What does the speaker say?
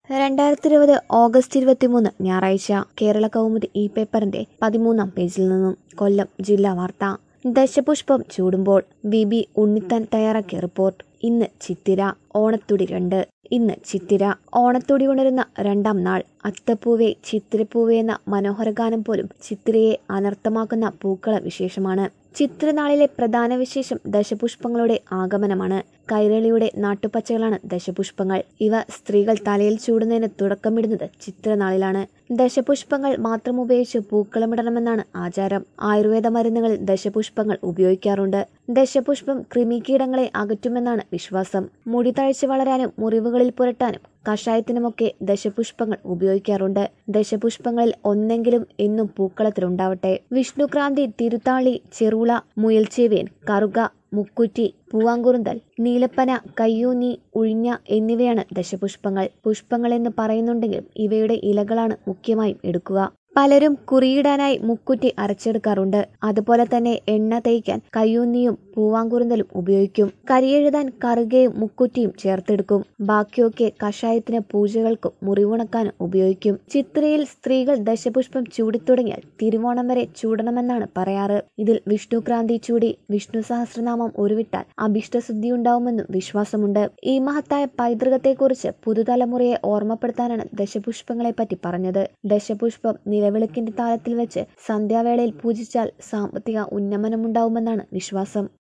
രണ്ടായിരത്തി ഇരുപത് ഓഗസ്റ്റ് ഇരുപത്തിമൂന്ന് ഞായറാഴ്ച കേരള കൗമുദി ഈ പേപ്പറിന്റെ പതിമൂന്നാം പേജിൽ നിന്നും കൊല്ലം ജില്ലാ വാർത്ത ദശപുഷ്പം ചൂടുമ്പോൾ വി ബി ഉണ്ണിത്താൻ തയ്യാറാക്കിയ റിപ്പോർട്ട് ഇന്ന് ചിത്തിര ഓണത്തുടി രണ്ട് ഇന്ന് ചിത്തിര ഓണത്തുടി ഉണരുന്ന രണ്ടാം നാൾ അത്തപ്പൂവേ ചിത്തിരപ്പൂവേ എന്ന മനോഹരഗാനം പോലും ചിത്തിരയെ അനർത്ഥമാക്കുന്ന പൂക്കള വിശേഷമാണ് ചിത്രനാളിലെ പ്രധാന വിശേഷം ദശപുഷ്പങ്ങളുടെ ആഗമനമാണ് കൈരളിയുടെ നാട്ടുപച്ചകളാണ് ദശപുഷ്പങ്ങൾ ഇവ സ്ത്രീകൾ തലയിൽ ചൂടുന്നതിന് തുടക്കമിടുന്നത് ചിത്രനാളിലാണ് ദശപുഷ്പങ്ങൾ മാത്രം ഉപയോഗിച്ച് പൂക്കളമിടണമെന്നാണ് ആചാരം ആയുർവേദ മരുന്നുകളിൽ ദശപുഷ്പങ്ങൾ ഉപയോഗിക്കാറുണ്ട് ദശപുഷ്പം കൃമികീടങ്ങളെ അകറ്റുമെന്നാണ് വിശ്വാസം മുടി തഴച്ചു വളരാനും മുറിവുകളിൽ പുരട്ടാനും കഷായത്തിനുമൊക്കെ ദശപുഷ്പങ്ങൾ ഉപയോഗിക്കാറുണ്ട് ദശപുഷ്പങ്ങളിൽ ഒന്നെങ്കിലും എന്നും പൂക്കളത്തിലുണ്ടാവട്ടെ വിഷ്ണുക്രാന്തി തിരുത്താളി ചെറുള മുയൽച്ചേവേൻ കറുക മുക്കുറ്റി പൂവാങ്കുറുന്തൽ നീലപ്പന കയ്യൂന്നി ഉഴിഞ്ഞ എന്നിവയാണ് ദശപുഷ്പങ്ങൾ പുഷ്പങ്ങൾ എന്ന് പറയുന്നുണ്ടെങ്കിലും ഇവയുടെ ഇലകളാണ് മുഖ്യമായും എടുക്കുക പലരും കുറിയിടാനായി മുക്കുറ്റി അരച്ചെടുക്കാറുണ്ട് അതുപോലെ തന്നെ എണ്ണ തേയ്ക്കാൻ കയ്യൂന്നിയും പൂവാങ്കുറുന്തലും ഉപയോഗിക്കും കരിയെഴുതാൻ കറുകയും മുക്കുറ്റിയും ചേർത്തെടുക്കും ബാക്കിയൊക്കെ കഷായത്തിന് പൂജകൾക്കും മുറിവുണക്കാനും ഉപയോഗിക്കും ചിത്രയിൽ സ്ത്രീകൾ ദശപുഷ്പം ചൂടിത്തുടങ്ങിയാൽ തിരുവോണം വരെ ചൂടണമെന്നാണ് പറയാറ് ഇതിൽ വിഷ്ണുക്രാന്തി ചൂടി വിഷ്ണു സഹസ്രനാമം ഉരുവിട്ടാൽ അഭിഷ്ടശുദ്ധി ഉണ്ടാവുമെന്നും വിശ്വാസമുണ്ട് ഈ മഹത്തായ പൈതൃകത്തെക്കുറിച്ച് പുതുതലമുറയെ ഓർമ്മപ്പെടുത്താനാണ് ദശപുഷ്പങ്ങളെ പറ്റി പറഞ്ഞത് ദശപുഷ്പം നിലവിളക്കിന്റെ താളത്തിൽ വെച്ച് സന്ധ്യാവേളയിൽ പൂജിച്ചാൽ സാമ്പത്തിക ഉന്നമനമുണ്ടാവുമെന്നാണ് വിശ്വാസം